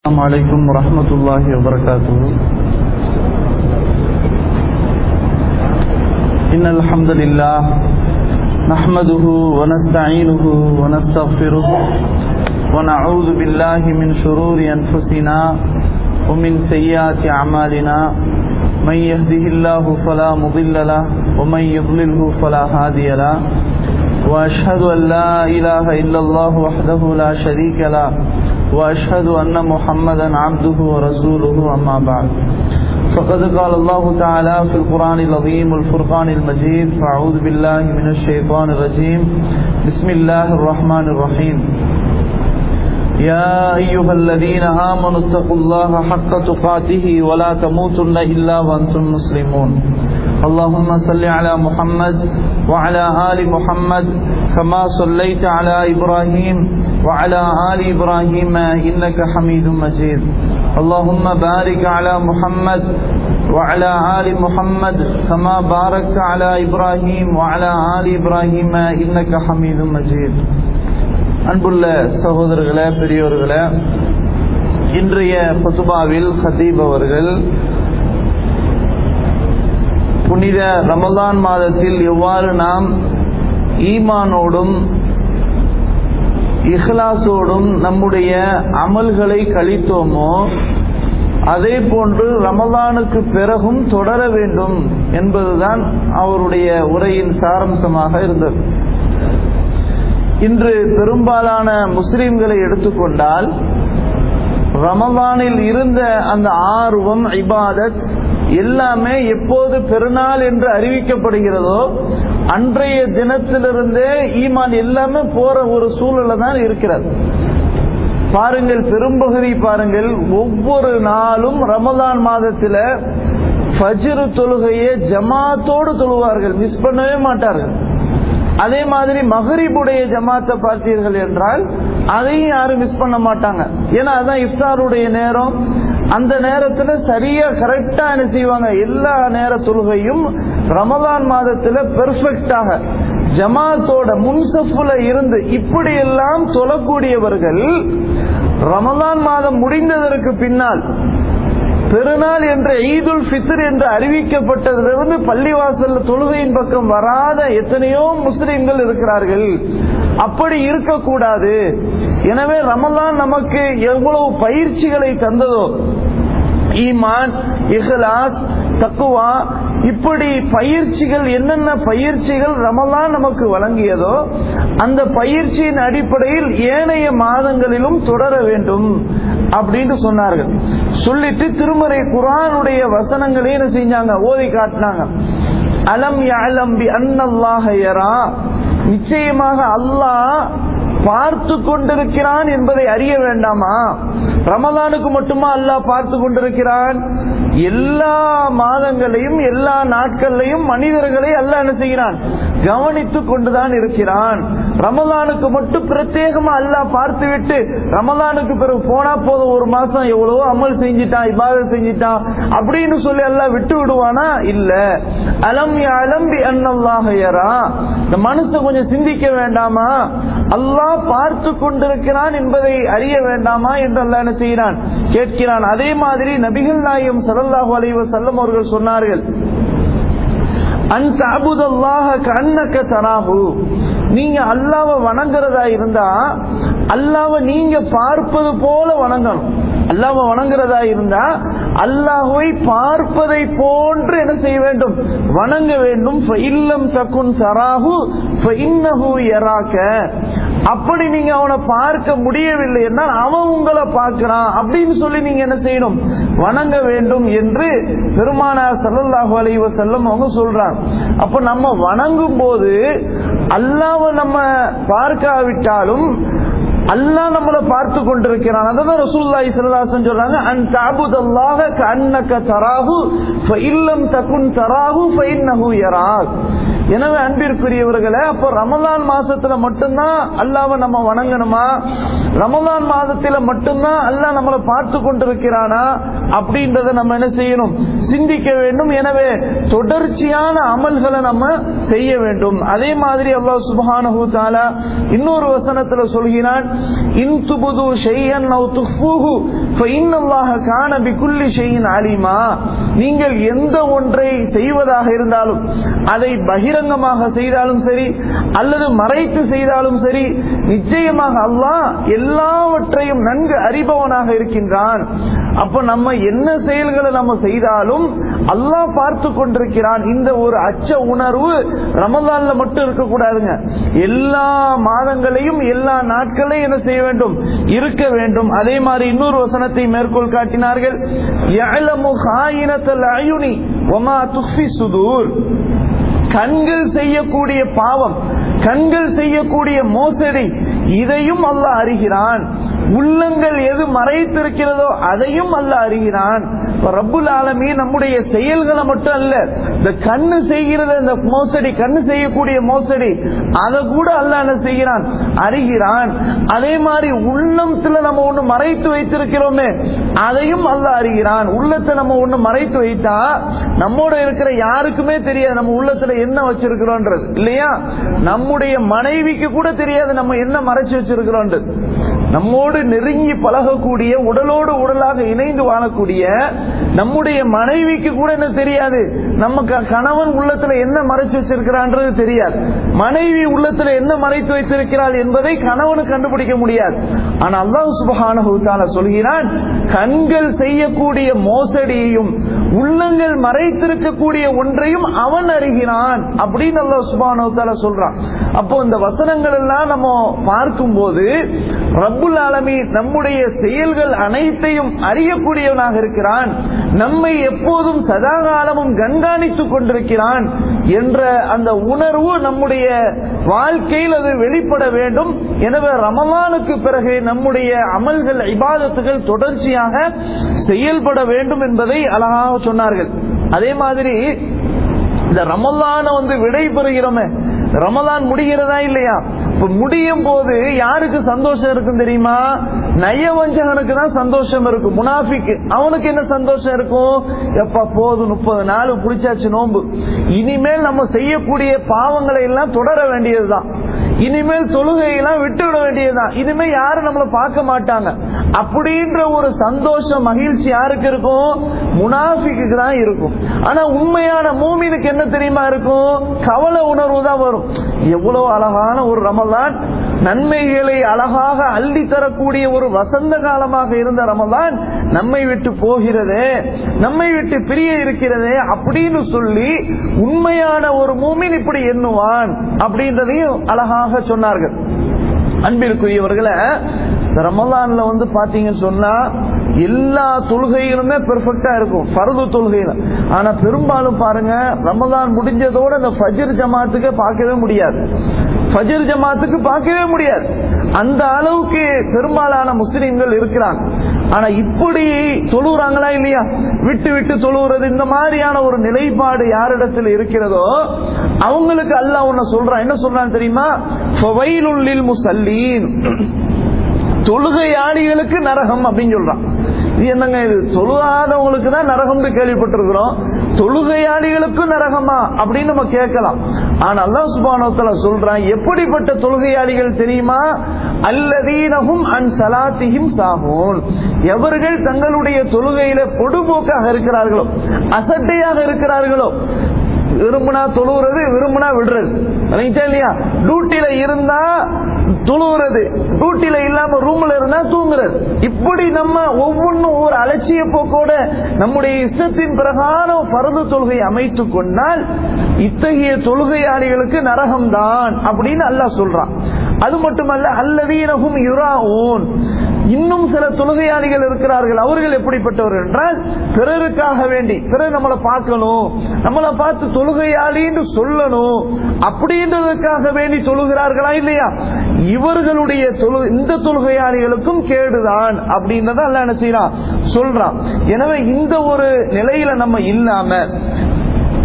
السلام عليكم ورحمة الله وبركاته إن الحمد لله نحمده ونستعينه ونستغفره ونعوذ بالله من شرور أنفسنا ومن سيئات أعمالنا من يهده الله فلا مضل له ومن يضلله فلا هادي له وأشهد أن لا إله إلا الله وحده لا شريك له وأشهد أن محمدا عبده ورسوله أما بعد فقد قال الله تعالى في القرآن العظيم والفرقان المجيد فأعوذ بالله من الشيطان الرجيم بسم الله الرحمن الرحيم يا أيها الذين آمنوا اتقوا الله حق تقاته ولا تموتن إلا وأنتم مسلمون اللهم صل على محمد وعلى آل محمد كما صليت على إبراهيم وعلى آل إبراهيم إنك حميد مجيد اللهم بارك على محمد وعلى آل محمد كما باركت على إبراهيم وعلى آل إبراهيم إنك حميد مجيد அன்புள்ள சகோதரர்களே பெரியோர்களே இன்றைய பசுபாவில் ஹதீப் அவர்கள் புனித ரமலான் மாதத்தில் எவ்வாறு நாம் ஈமானோடும் இஹ்லாசோடும் நம்முடைய அமல்களை கழித்தோமோ அதே போன்று ரமலானுக்கு பிறகும் தொடர வேண்டும் என்பதுதான் அவருடைய உரையின் சாரம்சமாக இருந்தது இன்று பெரும்பாலான முஸ்லிம்களை எடுத்துக்கொண்டால் ரமலானில் இருந்த அந்த ஆர்வம் இபாதத் எல்லாமே எப்போது பெருநாள் என்று அறிவிக்கப்படுகிறதோ அன்றைய தினத்திலிருந்தே ஈமான் எல்லாமே போற ஒரு சூழல தான் இருக்கிறது பாருங்கள் பெரும்பகுதி பாருங்கள் ஒவ்வொரு நாளும் ரமலான் மாதத்துல ஃபஜ்ரு தொழுகையை ஜமாத்தோடு தொழுவார்கள் மிஸ் பண்ணவே மாட்டார்கள் அதே மாதிரி மகரிபுடைய ஜமாத்தை பார்த்தீர்கள் என்றால் அதையும் யாரும் மிஸ் பண்ண மாட்டாங்க ஏன்னா அதான் இஃப்தாருடைய நேரம் அந்த நேரத்துல சரியா கரெக்டா என்ன செய்வாங்க எல்லா நேர தொழுகையும் ரமதான் மாதத்துல பெர்ஃபெக்டாக ஜமாத்தோட முன்சஃபுல இருந்து இப்படி எல்லாம் தொழக்கூடியவர்கள் ரமதான் மாதம் முடிந்ததற்கு பின்னால் பெருநாள் என்ற ஈதுல் ஃபித்ர் என்று அறிவிக்கப்பட்டதிலிருந்து பள்ளிவாசல் தொழுகையின் பக்கம் வராத எத்தனையோ முஸ்லிம்கள் இருக்கிறார்கள் அப்படி இருக்கக்கூடாது எனவே ரமலான் நமக்கு எவ்வளவு பயிற்சிகளை தந்ததோ ஈமான் இஹ்லாஸ் தக்குவா இப்படி பயிற்சிகள் என்னென்ன பயிற்சிகள் ரமலான் நமக்கு வழங்கியதோ அந்த பயிற்சியின் அடிப்படையில் ஏனைய மாதங்களிலும் தொடர வேண்டும் அப்படின்னு சொன்னார்கள் சொல்லிட்டு திருமறை குரானுடைய வசனங்களே என்ன செஞ்சாங்க ஓதி காட்டினாங்க அலம் அலம்பி அன்னல்லாஹரா நிச்சயமாக அல்லாஹ் பார்த்து கொண்டிருக்கிறான் என்பதை அறிய வேண்டாமா ரமலானுக்கு மட்டுமா அல்லாஹ் பார்த்து கொண்டிருக்கிறான் எல்லா மாதங்களையும் எல்லா நாட்கள்லையும் மனிதர்களை அல்லாஹ் என்ன செய்கிறான் கவனித்து கொண்டுதான் இருக்கிறான் ரமலானுக்கு மட்டும் பிரத்யேகமா அல்லாஹ் பார்த்து விட்டு ரமலானுக்கு பிறகு போனா போதும் ஒரு மாசம் எவ்வளவோ அமல் செஞ்சிட்டான் இபாத செஞ்சிட்டான் அப்படின்னு சொல்லி எல்லாம் விட்டு விடுவானா இல்ல அலம் அலம்பி அன்னல்லாஹரா இந்த மனுஷன் கொஞ்சம் சிந்திக்க வேண்டாமா அல்லாஹ் பார்த்து கொண்டிருக்கிறான் என்பதை அறிய வேண்டாமா என்று அல்ல என்ன செய்கிறான் கேட்கிறான் அதே மாதிரி நபிகள் நாயம் சல்லாஹூ அலைவ செல்லம் அவர்கள் சொன்னார்கள் நீங்க அல்லாவ வணங்குறதா இருந்தா அல்லாவ நீங்க பார்ப்பது போல வணங்கணும் அல்லாவ வணங்குறதா இருந்தா அல்லாஹுவை பார்ப்பதை போன்று என்ன செய்ய வேண்டும் வணங்க வேண்டும் இல்லம் தக்குன் சராகு எராக்க அப்படி நீங்க அவனை பார்க்க முடியவில்லை என்றால் அவன் உங்களை பார்க்கிறான் அப்படின்னு சொல்லி நீங்க என்ன செய்யணும் வணங்க வேண்டும் என்று பெருமானார் சல்லல்லாஹு அலைவ செல்லம் அவங்க சொல்றாங்க அப்ப நம்ம வணங்கும் போது அல்லாவ நம்ம பார்க்காவிட்டாலும் அல்லாஹ் நம்மளை பார்த்து கொண்டிருக்கிறான் அதான் ரசூல்லாய் சல்லாசன் சொல்றாங்க அன் தாபுதல்லாக கண்ணக்க தராகு இல்லம் தகுன் தராகு ஃபைன்னஹு யராக் எனவே அன்பிற்குரியவர்களே அப்போ ரமலான் மாசத்துல மட்டும்தான் அல்லாவை நம்ம வணங்கணுமா ரமலான் மாதத்துல மட்டும்தான் அல்லாஹ் நம்மளை பார்த்து கொண்டிருக்கிறானா அப்படின்றத நம்ம என்ன செய்யணும் சிந்திக்க வேண்டும் எனவே தொடர்ச்சியான அமல்களை நம்ம செய்ய வேண்டும் அதே மாதிரி அல்லாஹ் சுப்ஹானஹு தஆலா இன்னொரு வசனத்துல சொல்கிறான் இன் துபுது ஷையன் அவு துஃபூஹு ஃபஇன்னல்லாஹ கான பிகுல்லி ஷையின் அலிமா நீங்கள் எந்த ஒன்றை செய்வதாக இருந்தாலும் அதை பகிரங்கமாக செய்தாலும் சரி அல்லது மறைத்து செய்தாலும் சரி நிச்சயமாக அல்லாஹ் எல்லாவற்றையும் நன்கு அறிபவனாக இருக்கின்றான் அப்ப நம்ம என்ன செயல்களை நம்ம செய்தாலும் அல்லாஹ் பார்த்து கொண்டிருக்கிறான் இந்த ஒரு அச்ச உணர்வு ரமதான்ல மட்டும் இருக்கக்கூடாதுங்க எல்லா மாதங்களையும் எல்லா நாட்களையும் என்ன செய்ய வேண்டும் இருக்க வேண்டும் அதே மாதிரி இன்னொரு வசனத்தை மேற்கோள் காட்டினார்கள் "யஅலமு காயினத்தல் அயுனி வமா துஃபி சுதூர் கண்கள் செய்யக்கூடிய பாவம் கண்கள் செய்யக்கூடிய மோசடி இதையும் அல்லாஹ் அறிகிறான் உள்ளங்கள் எது மறைத்திருக்கிறதோ அதையும் அல்லாஹ் அறிகிறான் இப்ப ரப்புல் ஆலமீ நம்முடைய செயல்களை மட்டும் அல்ல இந்த கண்ணு செய்கிறது இந்த மோசடி கண்ணு செய்யக்கூடிய மோசடி அதை கூட அல்லாஹ் என்ன செய்கிறான் அறிகிறான் அதே மாதிரி உள்ளத்துல நம்ம ஒண்ணு மறைத்து வைத்திருக்கிறோமே அதையும் அல்லாஹ் அறிகிறான் உள்ளத்தை நம்ம ஒண்ணு மறைத்து வைத்தா நம்மோட இருக்கிற யாருக்குமே தெரியாது நம்ம உள்ளத்துல என்ன வச்சிருக்கிறோன்றது இல்லையா நம்முடைய மனைவிக்கு கூட தெரியாது நம்ம என்ன மறைச்சு வச்சிருக்கிறோன்றது நம்மோடு நெருங்கி பழகக்கூடிய உடலோடு உடலாக இணைந்து வாழக்கூடிய நம்முடைய மனைவிக்கு கூட என்ன தெரியாது நம்ம க- கணவன் உள்ளத்துல என்ன மறைச்சு வச்சிருக்கிறான்றது தெரியாது மனைவி உள்ளத்துல என்ன மறைத்து வைத்திருக்கிறாள் என்பதை கணவனு கண்டுபிடிக்க முடியாது ஆனா அல்லாஹ் சுபஹானஹு தஆலா சொல்கிறான் கண்கள் செய்யக்கூடிய மோசடியையும் உள்ளங்கள் மறைத்திருக்கக்கூடிய ஒன்றையும் அவன் அறிகிறான் அப்படின்னு அல்லாஹ் சுபஹானஹு தஆலா சொல்றான் அப்போ இந்த வசனங்கள் எல்லாம் நம்ம பார்க்கும்போது ரப்புல் ஆலமீன் நம்முடைய செயல்கள் அனைத்தையும் அறியக்கூடியவனாக இருக்கிறான் நம்மை எப்போதும் சதாகாலமும் கண்காணித்துக் கொண்டிருக்கிறான் என்ற அந்த உணர்வு நம்முடைய வாழ்க்கையில் அது வெளிப்பட வேண்டும் எனவே ரமலானுக்கு பிறகு நம்முடைய அமல்கள் இபாதத்துகள் தொடர்ச்சியாக செயல்பட வேண்டும் என்பதை அழகாக சொன்னார்கள் அதே மாதிரி இந்த ரமலான வந்து விடை பெறுகிறோமே ரமலான் முடிகிறதா இல்லையா இப்ப முடியும் போது யாருக்கு சந்தோஷம் இருக்கும் தெரியுமா நயவஞ்சகனுக்கு தான் சந்தோஷம் இருக்கும் முனாஃபிக்கு அவனுக்கு என்ன சந்தோஷம் இருக்கும் எப்ப போதும் முப்பது நாள் புடிச்சாச்சு நோன்பு இனிமேல் நம்ம செய்யக்கூடிய பாவங்களை எல்லாம் தொடர வேண்டியதுதான் இனிமேல் தொழுகையெல்லாம் விட்டு விட வேண்டியதுதான் இனிமேல் யாரும் நம்மள பார்க்க மாட்டாங்க அப்படின்ற ஒரு சந்தோஷம் மகிழ்ச்சி யாருக்கு இருக்கும் முனாஃபிக்கு தான் இருக்கும் ஆனா உண்மையான மூமினுக்கு என்ன தெரியுமா இருக்கும் கவலை உணர்வு தான் வரும் எவ்வளவு அழகான ஒரு ரமலான் நன்மைகளை அழகாக அள்ளி தரக்கூடிய ஒரு வசந்த காலமாக இருந்த ரமலான் நம்மை விட்டு போகிறதே நம்மை விட்டு பிரிய இருக்கிறதே அப்படின்னு சொல்லி உண்மையான ஒரு மூமின் இப்படி எண்ணுவான் அப்படின்றதையும் அழகாக சொன்னார்கள் அன்பிற்குரியவர்களை இந்த ரமலான்ல வந்து பாத்தீங்கன்னு சொன்னா எல்லா தொழுகைகளுமே பெர்ஃபெக்டா இருக்கும் பருது தொழுகையில ஆனா பெரும்பாலும் பாருங்க ரமலான் முடிஞ்சதோட இந்த ஃபஜ்ர் ஜமாத்துக்கு பார்க்கவே முடியாது ஃபஜ்ர் ஜமாத்துக்கு பார்க்கவே முடியாது அந்த அளவுக்கு பெரும்பாலான முஸ்லிம்கள் இருக்கிறாங்க ஆனா இப்படி தொழுகிறாங்களா இல்லையா விட்டு விட்டு தொழுகிறது இந்த மாதிரியான ஒரு நிலைப்பாடு யாரிடத்தில் இருக்கிறதோ அவங்களுக்கு அல்லாஹ் ஒண்ணு சொல்றான் என்ன சொல்றான் தெரியுமா ஃபவைலுல்லில் முசல்லீன் தொழுகையாளிகளுக்கு நரகம் அப்படின்னு சொல்றான் இது என்னங்க இது தொழுகாதவங்களுக்கு தான் நரகம்னு கேள்விப்பட்டிருக்கிறோம் தொழுகையாளிகளுக்கும் நரகமா அப்படின்னு நம்ம கேட்கலாம் ஆனா அல்லாஹ் சுபானோத்தல சொல்றான் எப்படிப்பட்ட தொழுகையாளிகள் தெரியுமா அல்லதீனகும் அன் சலாத்தியும் சாகூன் எவர்கள் தங்களுடைய தொழுகையில பொடுபோக்காக இருக்கிறார்களோ அசட்டையாக இருக்கிறார்களோ விரும்பினா தொழுகிறது விரும்பினா விடுறது விளங்கிச்சா இல்லையா டியூட்டில இருந்தா தொழுகிறது டியூட்டில இல்லாம ரூம்ல இருந்தா தூங்குறது இப்படி நம்ம ஒவ்வொன்றும் ஒரு அலட்சிய போக்கோட நம்முடைய இஷ்டத்தின் பிரகாரம் பரது தொழுகை அமைத்துக் கொண்டால் இத்தகைய தொழுகையாளிகளுக்கு நரகம்தான் அப்படின்னு அல்லாஹ் சொல்றான் அது மட்டுமல்ல அல்லதீனகும் யுராவும் இன்னும் சில தொழுகையாளிகள் இருக்கிறார்கள் அவர்கள் எப்படிப்பட்டவர்கள் என்றால் பிறருக்காக வேண்டி பிறர் நம்மளை பார்க்கணும் நம்மளை பார்த்து தொழுகையாளின்னு சொல்லணும் அப்படின்றதுக்காக வேண்டி தொழுகிறார்களா இல்லையா இவர்களுடைய தொழு இந்த தொழுகையாளிகளுக்கும் கேடுதான் அப்படின்றத அல்ல என்ன செய்யறான் சொல்றான் எனவே இந்த ஒரு நிலையில நம்ம இல்லாம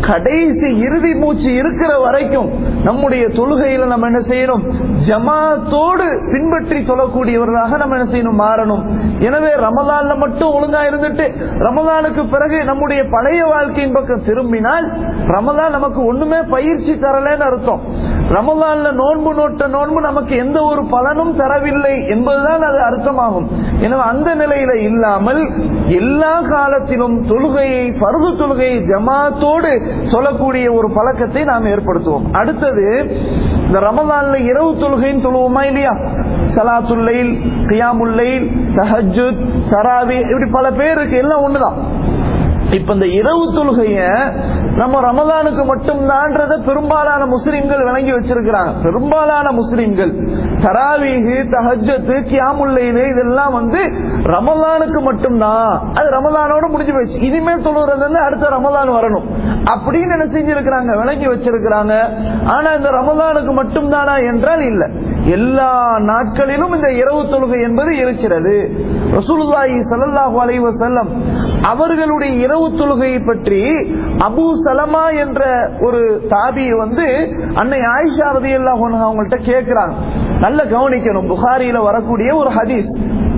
கடைசி இறுதி மூச்சு இருக்கிற வரைக்கும் நம்முடைய தொழுகையில நம்ம என்ன செய்யணும் ஜமாத்தோடு பின்பற்றி சொல்லக்கூடியவர்களாக நம்ம என்ன செய்யணும் மாறணும் எனவே ரமலான்ல மட்டும் ஒழுங்கா இருந்துட்டு ரமலானுக்கு பிறகு நம்முடைய பழைய வாழ்க்கையின் பக்கம் திரும்பினால் ரமலான் நமக்கு ஒண்ணுமே பயிற்சி தரலன்னு அர்த்தம் ரமலான்ல நோன்பு நோட்ட நோன்பு நமக்கு எந்த ஒரு பலனும் தரவில்லை என்பதுதான் அது அர்த்தமாகும் எனவே அந்த நிலையில இல்லாமல் எல்லா காலத்திலும் தொழுகையை பருது தொழுகையை ஜமாத்தோடு சொல்லக்கூடிய ஒரு பழக்கத்தை நாம் ஏற்படுத்துவோம் அடுத்தது இந்த ரமலான்ல இரவு தொழுகைன்னு சொல்லுவோமா இல்லையா சலாத்துல்லைல் கியாமுல்லைல் தஹஜுத் தராவி இப்படி பல பேர் இருக்கு எல்லாம் ஒண்ணுதான் இப்ப இந்த இரவு தொழுகைய நம்ம ரமலானுக்கு மட்டும்தான்றத பெரும்பாலான முஸ்லிம்கள் விளங்கி வச்சிருக்கிறாங்க பெரும்பாலான முஸ்லிம்கள் தராவீகு தஹஜத்து கியாமுல்லைலு இதெல்லாம் வந்து ரமலானுக்கு மட்டும்தான் அது ரமலானோட முடிஞ்சு போயிடுச்சு இனிமேல் தொழுகிறது வந்து அடுத்த ரமலான் வரணும் அப்படின்னு என்ன செஞ்சிருக்கிறாங்க விளங்கி வச்சிருக்கிறாங்க ஆனா இந்த ரமலானுக்கு மட்டும்தானா என்றால் இல்ல எல்லா நாட்களிலும் இந்த இரவு தொழுகை என்பது இருக்கிறது ரசூலுல்லாஹி ஸல்லல்லாஹு அலைஹி வஸல்லம் அவர்களுடைய இரவு தொழுகையை பற்றி அபு சலமா என்ற ஒரு தாபி வந்து அன்னை ஆயிஷா ரதியல்லாஹு அன்ஹா அவங்கள்ட்ட கேக்குறாங்க நல்ல கவனிக்கணும் புகாரியில வரக்கூடிய ஒரு ஹதீஸ்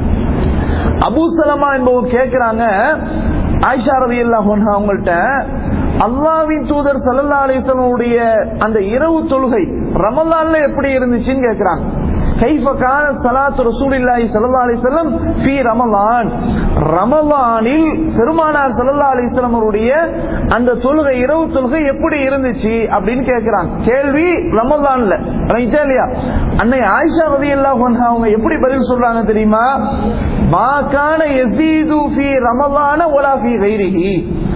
அபு சலமா என்பவர் கேக்குறாங்க ஆயிஷா ரதியல்லாஹு அன்ஹா அவங்கள்ட்ட அல்லாவின் தூதர் சல்லல்லா அலிஸ்லமுடைய அந்த இரவு தொழுகை ரமலான்ல எப்படி இருந்துச்சுன்னு கேக்குறாங்க கைஃப கான சலாத்து ரசூலில்லாஹி ஸல்லல்லாஹு அலைஹி வஸல்லம் ஃபீ ரமலான் ரமலானில் பெருமானார் ஸல்லல்லாஹு அலைஹி வஸல்லம் அவருடைய அந்த தொழுகை இரவு தொழுகை எப்படி இருந்துச்சு அப்படின்னு கேக்குறாங்க கேள்வி ரமலான்ல ரைட்டா இல்லையா அன்னை ஆயிஷா ரலியல்லாஹு அன்ஹா அவங்க எப்படி பதில் சொல்றாங்க தெரியுமா மா கான யஸீது ஃபீ ரமலான வலா ஃபீ கைரிஹி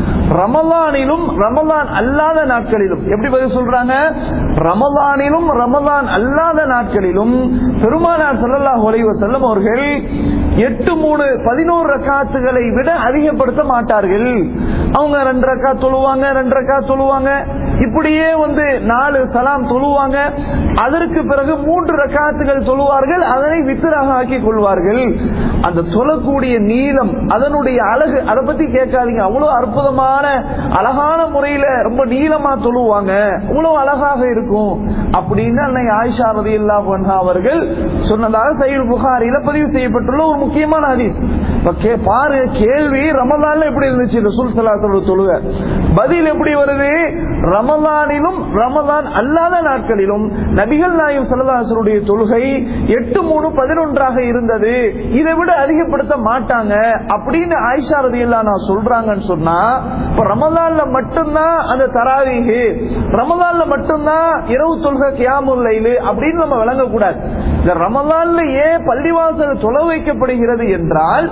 ரமலானிலும் ரமலான் அல்லாத நாட்களிலும் எப்படி பதில் சொல்றாங்க ரமலானிலும் ரமலான் அல்லாத நாட்களிலும் பெருமானார் ஸல்லல்லாஹு அலைஹி வஸல்லம் அவர்கள் எட்டு மூணு பதினோரு ரக்காத்துகளை விட அதிகப்படுத்த மாட்டார்கள் அவங்க ரெண்டு ரக்கா தொழுவாங்க ரெண்டு ரக்கா தொழுவாங்க இப்படியே வந்து நாலு சலாம் தொழுவாங்க அதற்கு பிறகு மூன்று ரக்காத்துகள் தொழுவார்கள் அதனை வித்தராக ஆக்கி கொள்வார்கள் அந்த தொழக்கூடிய நீளம் அதனுடைய அழகு அதை பத்தி கேட்காதீங்க அவ்வளவு அற்புதமான அழகான முறையில ரொம்ப நீளமா தொழுவாங்க அவ்வளவு அழகாக இருக்கும் அப்படின்னு அன்னை ஆயிஷா ரதி அவர்கள் சொன்னதாக சைல் புகாரில பதிவு செய்யப்பட்டுள்ள ஒரு முக்கியமான ஹதீஸ் இப்ப கே- பாரு கேள்வி ரமலான்ல எப்படி இருந்துச்சு ரசூல் சலாசலோட தொழுக பதில் எப்படி வருது ரமலானிலும் ரமலான் அல்லாத நாட்களிலும் நபிகள் நாயம் சல்லாசருடைய தொழுகை எட்டு மூணு பதினொன்றாக இருந்தது இதை விட அதிகப்படுத்த மாட்டாங்க அப்படின்னு ஆயிஷா ரதி நான் சொல்றாங்கன்னு சொன்னா இப்ப ரமலான்ல மட்டும்தான் அந்த தராவீகு ரமலான்ல மட்டும்தான் இரவு தொழுகை கியாமுல்லைலு அப்படின்னு நம்ம விளங்கக்கூடாது இந்த ரமலான்ல ஏன் பள்ளிவாசல் தொலை வைக்கப்படுகிறது என்றால்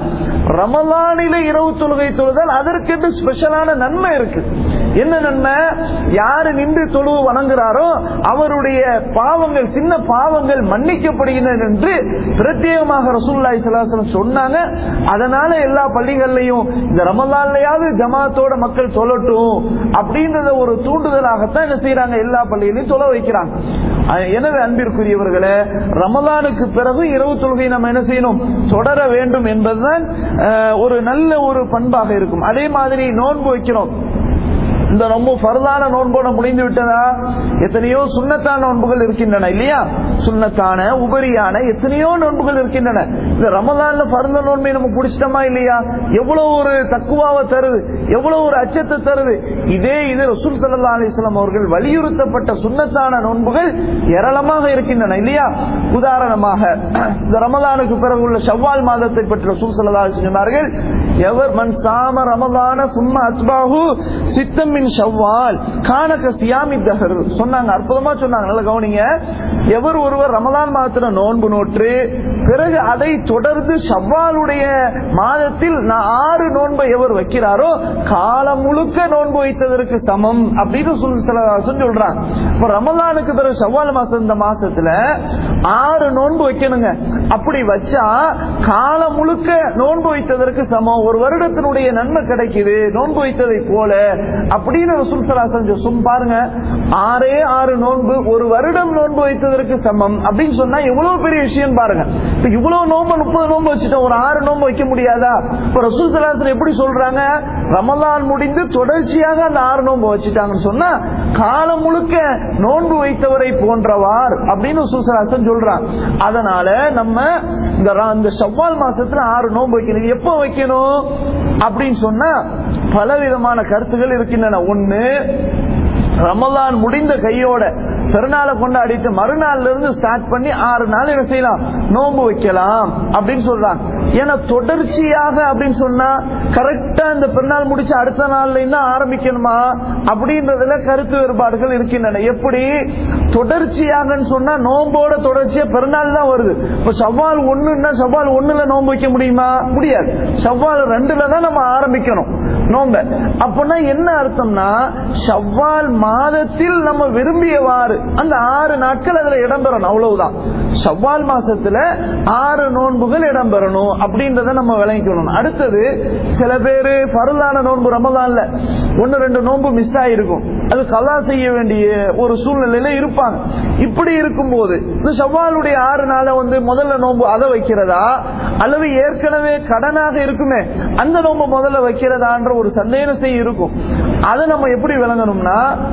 ரமலானில இரவு தொழுகை தொழுதால் அதற்கென்று ஸ்பெஷலான நன்மை இருக்கு என்ன நன்மை யாரு நின்று தொழுவு வணங்குறாரோ அவருடைய பாவங்கள் சின்ன பாவங்கள் மன்னிக்கப்படுகின்றன என்று பிரத்யேகமாக ரசூல்லாய் சலாசலம் சொன்னாங்க அதனால எல்லா பள்ளிகள்லயும் இந்த ரமலான்லயாவது ஜமாத்தோட மக்கள் தொழட்டும் அப்படின்றத ஒரு தூண்டுதலாகத்தான் என்ன செய்யறாங்க எல்லா பள்ளிகளையும் தொலை வைக்கிறாங்க அஹ் எனவே அன்பிற்குரியவர்களே ரமலானுக்கு பிறகு இரவு தொழுகை நம்ம என்ன செய்யணும் தொடர வேண்டும் என்பதுதான் அஹ், ஒரு நல்ல ஒரு பண்பாக இருக்கும் அதே மாதிரி நோன்பு வைக்கிறோம் இந்த ரொம்ப பரதான நோன்போட முடிந்து விட்டதா எத்தனையோ சுண்ணத்தான நோன்புகள் இருக்கின்றன இல்லையா சுண்ணத்தான உபரியான எத்தனையோ நோன்புகள் இருக்கின்றன இந்த ரமலான்ல பருந்த நோன்பை நம்ம பிடிச்சிட்டோமா இல்லையா எவ்வளவு ஒரு தக்குவாவை தருது எவ்வளவு ஒரு அச்சத்தை தருது இதே இது ரசூல் சல்லா அலிஸ்லாம் அவர்கள் வலியுறுத்தப்பட்ட சுண்ணத்தான நோன்புகள் ஏராளமாக இருக்கின்றன இல்லையா உதாரணமாக இந்த ரமலானுக்கு பிறகு உள்ள ஷவ்வால் மாதத்தை பற்றி ரசூல் சல்லா அலிஸ்லாம் சொன்னார்கள் எவர் மன் சாம ரமலான சும்மா அஸ்பாஹு சித்தம் மின் ஷவ்வால் கானக சியாமி தஹர் சொன்னாங்க அற்புதமா சொன்னாங்க நல்ல கவனிங்க எவர் ஒருவர் ரமலான் மாதத்துல நோன்பு நோற்று பிறகு அதை தொடர்ந்து ஷவ்வாலுடைய மாதத்தில் நான் ஆறு நோன்பை எவர் வைக்கிறாரோ காலம் முழுக்க நோன்பு வைத்ததற்கு சமம் அப்படின்னு சொல்லி சில சொல்றாங்க இப்ப ரமலானுக்கு பிறகு ஷவ்வால் மாசம் இந்த மாசத்துல ஆறு நோன்பு வைக்கணுங்க அப்படி வச்சா காலம் முழுக்க நோன்பு வைத்ததற்கு சமம் ஒரு வருடத்தினுடைய நன்மை கிடைக்குது நோன்பு வைத்ததை போல அப்படின்னு ரசூல் சலாசன் சும் பாருங்க ஆறே ஆறு நோன்பு ஒரு வருடம் நோன்பு வைத்ததற்கு சமம் அப்படின்னு சொன்னா எவ்வளவு பெரிய விஷயம் பாருங்க இப்ப இவ்வளவு நோன்பு முப்பது நோன்பு வச்சுட்டோம் ஒரு ஆறு நோன்பு வைக்க முடியாதா இப்ப ரசூல் சலாசன் எப்படி சொல்றாங்க ரமலான் முடிந்து தொடர்ச்சியாக அந்த ஆறு நோன்பு வச்சுட்டாங்கன்னு சொன்னா காலம் முழுக்க நோன்பு வைத்தவரை போன்றவார் அப்படின்னு ரசூல் சலாசன் சொல்றாங்க அதனால நம்ம இந்த ர- இந்த செவ்வால் மாசத்துல ஆறு நோன்பு வைக்கணும் இது எப்ப வைக்கணும் அப்படின்னு சொன்னா பல விதமான கருத்துகள் இருக்கின்றன ஒண்ணு ரமலான் முடிந்த கையோட பெருநாளை கொண்டாடிட்டு மறுநாள்ல இருந்து ஸ்டார்ட் பண்ணி ஆறு நாள் என்ன செய்யலாம் நோன்பு வைக்கலாம் அப்படின்னு சொல்றாங்க ஏன்னா தொடர்ச்சியாக அப்படின்னு சொன்னா கரெக்டா இந்த பெருநாள் முடிச்சு அடுத்த நாள்ல இருந்து ஆரம்பிக்கணுமா அப்படின்றதுல கருத்து வேறுபாடுகள் இருக்கின்றன எப்படி தொடர்ச்சியாகன்னு சொன்னா நோம்போட தொடர்ச்சியா பெருநாள் தான் வருது இப்ப செவ்வால் ஒண்ணுன்னா செவ்வால் ஒண்ணுல நோன்பு வைக்க முடியுமா முடியாது செவ்வால் ரெண்டுல தான் நம்ம ஆரம்பிக்கணும் நோம்ப அப்படின்னா என்ன அர்த்தம்னா செவ்வால் மாதத்தில் நம்ம விரும்பியவாறு அந்த ஆறு நாட்கள் அதுல இடம்பெறணும் அவ்வளவுதான் செவ்வால் மாசத்துல ஆறு நோன்புகள் இடம்பெறணும் அப்படின்றத நம்ம விளங்கிக்கணும் அடுத்தது சில பேரு பருளான நோன்பு ரமதான்ல ஒன்னு ரெண்டு நோன்பு மிஸ் ஆயிருக்கும் அது கலா செய்ய வேண்டிய ஒரு சூழ்நிலையில இருப்பாங்க இப்படி இருக்கும்போது இந்த செவ்வாலுடைய ஆறு நாளை வந்து முதல்ல நோன்பு அதை வைக்கிறதா அல்லது ஏற்கனவே கடனாக இருக்குமே அந்த நோன்பு முதல்ல வைக்கிறதான்ற ஒரு சந்தேகம் செய்ய இருக்கும் அதை நம்ம எப்படி விளங்கணும்னா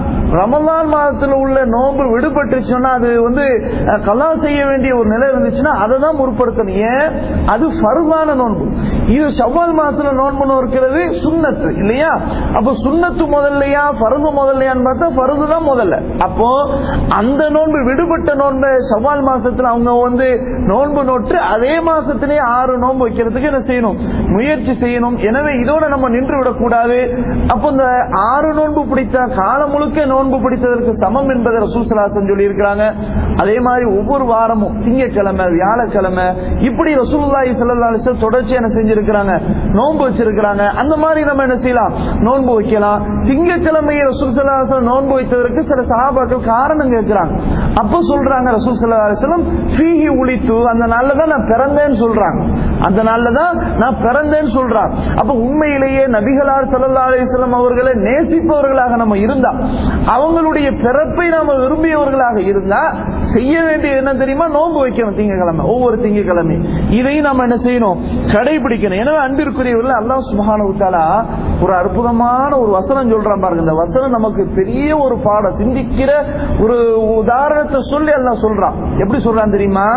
ரமலான் மாதத்துல உள்ள நோன்பு விடுபட்டுச்சுன்னா அது வந்து அஹ், கலா செய்ய வேண்டிய ஒரு நிலை இருந்துச்சுன்னா அதை தான் முற்படுத்தணும் ஏன் அது ஃபர்தான நோன்பு இது செவ்வால் மாசத்துல நோன்பு நோக்கிறது சுண்ணத்து இல்லையா அப்ப சுண்ணத்து முதல்லையா பருது முதல்லையான்னு பார்த்தா பருது தான் முதல்ல அப்போ அந்த நோன்பு விடுபட்ட நோன்பை செவ்வால் மாசத்துல அவங்க வந்து நோன்பு நோட்டு அதே மாசத்திலே ஆறு நோன்பு வைக்கிறதுக்கு என்ன செய்யணும் முயற்சி செய்யணும் எனவே இதோட நம்ம நின்று விடக்கூடாது அப்போ இந்த ஆறு நோன்பு பிடித்த காலம் முழுக்க நோன்பு பிடித்ததற்கு சமம் என்பதை ரசூசலாசன் சொல்லி இருக்கிறாங்க அதே மாதிரி ஒவ்வொரு வாரமும் திங்கட்கிழமை வியாழக்கிழமை இப்படி ரசூலுல்லாஹி ஸல்லல்லாஹு அலைஹி வஸல்லம் தொடர்ச்சி என்ன செஞ்சிருக்கிறாங்க நோன்பு வச்சிருக்கிறாங்க அந்த மாதிரி நம்ம என்ன செய்யலாம் நோன்பு வைக்கலாம் திங்கட்கிழமையை ரசூல் ஸல்லல்லாஹு அலைஹி வஸல்லம் நோன்பு வைத்ததற்கு சில சஹாபாக்கள் காரணம் கேட்கிறாங்க அப்ப சொல்றாங்க ரசூல் ஸல்லல்லாஹு அலைஹி வஸல்லம் ஃபீஹி உளித்து அந்த நாள்ல தான் நான் பிறந்தேன்னு சொல்றாங்க அந்த நாள்ல தான் நான் பிறந்தேன்னு சொல்றாங்க அப்ப உண்மையிலேயே நபிகளார் ஸல்லல்லாஹு அலைஹி வஸல்லம் அவர்களை நேசிப்பவர்களாக நம்ம இருந்தா அவங்களுடைய பிறப்பை நாம விரும்பியவர்களாக இருந்தா செய்ய வேண்டிய என்ன தெரியுமா நோன்பு வைக்கணும் திங்கக்கிழமை ஒவ்வொரு திங்கக்கிழமை இதையும் நம்ம என்ன செய்யணும் கடைபிடிக்கணும் எனவே அன்பிற்குரியவர்கள் அல்லாஹ் சுப்ஹானஹு வ தஆலா ஒரு அற்புதமான ஒரு வசனம் சொல்றான் பாருங்க இந்த வசனம் நமக்கு பெரிய ஒரு பாடம் சிந்திக்கிற ஒரு உதாரணத்தை சொல்லி அல்லாஹ் சொல்றான் எப்படி சொல்றான் தெரியுமா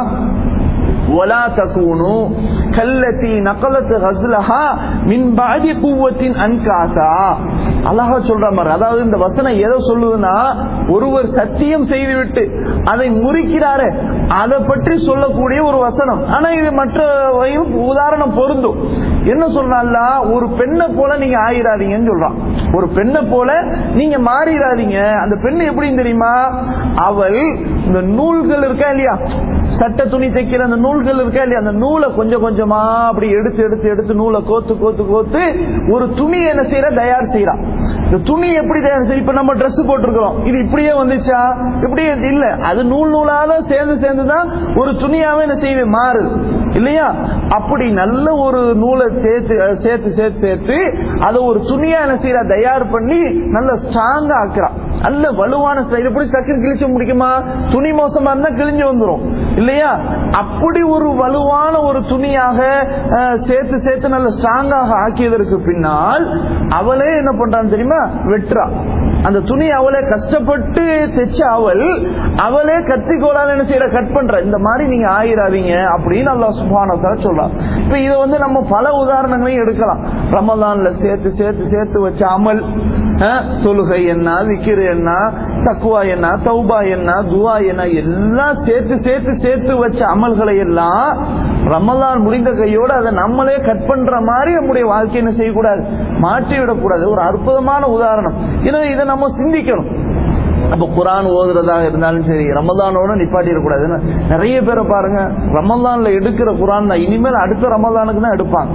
ولا تكونوا كالتي نقلت غزلها من بعد قوة أنكاسا அழகா சொல்ற மாதிரி அதாவது இந்த வசனம் எதை சொல்லுதுன்னா ஒருவர் சத்தியம் செய்துவிட்டு அதை முறிக்கிறாரு அதை பற்றி சொல்லக்கூடிய ஒரு வசனம் ஆனா இது மற்றவையும் உதாரணம் பொருந்தும் என்ன சொல்றான்ல ஒரு பெண்ணை போல நீங்க ஆயிராதீங்கன்னு சொல்றான் ஒரு பெண்ணை போல நீங்க மாறிடாதீங்க அந்த பெண் எப்படின்னு தெரியுமா அவள் இந்த நூல்கள் இருக்கா இல்லையா சட்ட துணி தைக்கிற அந்த நூல்கள் இருக்கா இல்லையா அந்த நூலை கொஞ்சம் கொஞ்சமா அப்படி எடுத்து எடுத்து எடுத்து நூலை கோத்து கோத்து கோத்து ஒரு துணி என்ன செய்யற தயார் செய்யறான் இந்த துணி எப்படி தயார் செய்ய இப்ப நம்ம Dress போட்டிருக்கிறோம் இது இப்படியே வந்துச்சா இப்படியே இல்ல அது நூல் நூலால சேர்ந்து சேர்ந்துதான் ஒரு துணியாவே என்ன செய்யுது மாறுது இல்லையா அப்படி நல்ல ஒரு நூலை சேர்த்து அஹ், சேர்த்து சேர்த்து சேர்த்து அதை ஒரு துணியா என்ன செய்யறா தயார் பண்ணி நல்ல ஸ்ட்ராங்கா ஆக்குறா நல்ல வலுவான ஸ்டைல் எப்படி டக்குன்னு கிழிச்சு முடிக்குமா துணி மோசமா இருந்தா கிழிஞ்சு வந்துரும் இல்லையா அப்படி ஒரு வலுவான ஒரு துணியாக அஹ், சேர்த்து சேர்த்து நல்ல ஸ்ட்ராங்காக ஆக்கியதற்கு பின்னால் அவளே என்ன பண்றான்னு தெரியுமா வெட்டுறா அந்த துணி அவளே கஷ்டப்பட்டு தைச்ச அவள் அவளே கத்திக்கோளால் என்ன செய்யற கட் பண்ற இந்த மாதிரி நீங்க ஆயிராதீங்க அப்படின்னு அல்லாஹ் சுபானத்தால சொல்றான் இப்ப இதை வந்து நம்ம பல உதாரணங்களையும் எடுக்கலாம் ரமலான்ல சேர்த்து சேர்த்து சேர்த்து வச்ச அமல் அஹ், தொழுகை என்ன விக்கிரு என்ன தக்குவா என்ன தௌபா என்ன துவா என்ன எல்லாம் சேர்த்து சேர்த்து சேர்த்து வச்ச அமல்களை எல்லாம் ரமலான் முடிந்த கையோட அதை நம்மளே கட் பண்ற மாதிரி நம்முடைய வாழ்க்கை என்ன செய்யக்கூடாது மாற்றி விடக்கூடாது ஒரு அற்புதமான உதாரணம் எனவே இதை நம்ம சிந்திக்கணும் அப்ப குரான் ஓதுறதாக இருந்தாலும் சரி ரமதானோட நிப்பாட்டிடக்கூடாது ஏன்னா நிறைய பேரை பாருங்க ரமதான்ல எடுக்கிற குரான் தான் இனிமேல் அடுத்த ரமதானுக்கு தான் எடுப்பாங்க